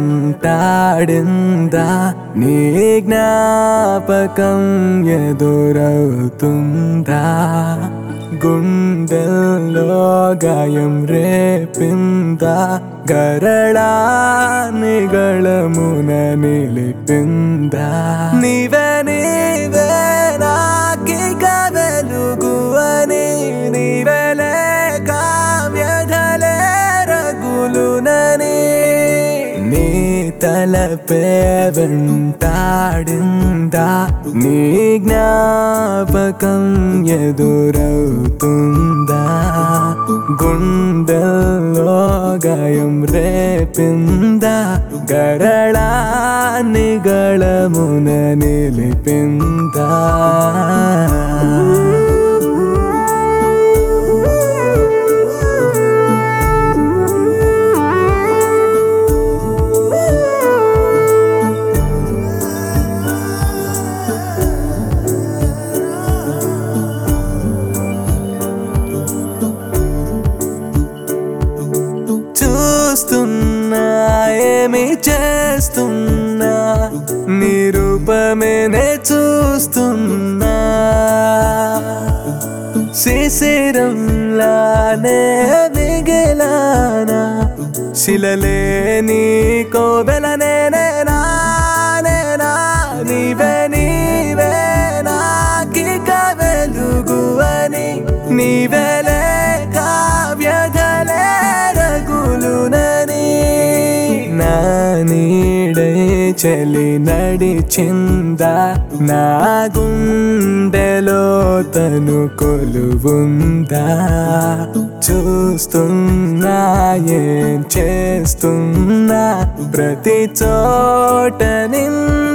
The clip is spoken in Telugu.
వెంటాడిందా నీ జ్ఞాపకం ఎదురవుతుందా గుండెల్లో గాయం రేపిందా గరళానిగళమున నిలిపిందా నీవే నీవే నాకిక వెలుగు అని నీవెలే కావ్యధలే రగులునని నీ తలపే వెంటాడిందా నీ జ్ఞాపకం ఎదురవుతుందా గుండెల్లో గాయం రేపిందా గరళాన్ని గళమున నిలిపిందా చూస్తున్నా ఏమి చేస్తున్నా నిరూపమేనే చూస్తున్నా శిశిరంలానే మిగిలానా శిలలే నీ కోవెలనే నేనా నేనా నీవే నీవే నాకిక వెలుగు అని నీవెలే కావ్యధలే రగులునని నా నీడై చలి నడిచిందా నా గుండెలో తను కొలువుందా చూస్తున్నా ఏం చేస్తున్నా ప్రతి చోట నిన్న